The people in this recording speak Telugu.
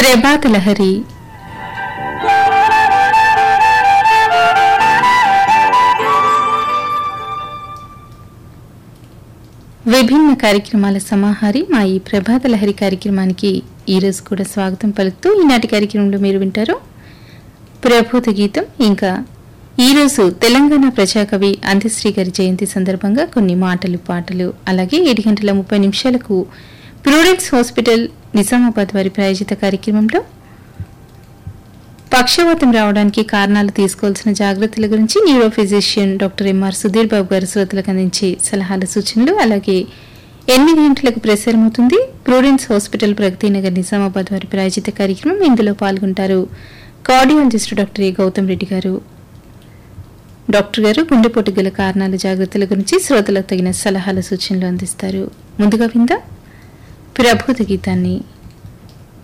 ప్రభాత లహరి విభిన్న కార్యక్రమాల సమాహారి మా ఈ ప్రభాత లహరి కార్యక్రమానికి ఈరోజు కూడా స్వాగతం పలుకుతూ ఈనాటి కార్యక్రమంలో మీరు వింటారు ప్రభూత గీతం ఇంకా ఈరోజు తెలంగాణ ప్రజాకవి అంత్యశ్రీ గారి జయంతి సందర్భంగా కొన్ని మాటలు పాటలు అలాగే ఏడు గంటల ముప్పై నిమిషాలకు ప్రూడెన్స్ హాస్పిటల్ నిజామాబాద్ వారి ప్రాయోజిత కార్యక్రమంలో పక్షవాతం రావడానికి కారణాలు తీసుకోవాల్సిన జాగ్రత్తల గురించి neuro physician doctor M R Sudheer Babu garu శ్రోతలకు అందించే సలహాల సూచనలు అలాగే ఎనిమిది గంటలకు ప్రసారమవుతుంది ప్రూడెన్స్ హాస్పిటల్ ప్రగతి నగర్ నిజామాబాద్ వారి ప్రాయోజిత కార్యక్రమం ఇందులో పాల్గొంటారు cardiologist doctor A Gautam Reddy garu doctor గారు గుండెపోటు గల కారణాల జాగ్రత్తల గురించి శ్రోతలకు తగిన సలహాల సూచనలు అందిస్తారు ముందుగా విందా ప్రభూత గీతాన్ని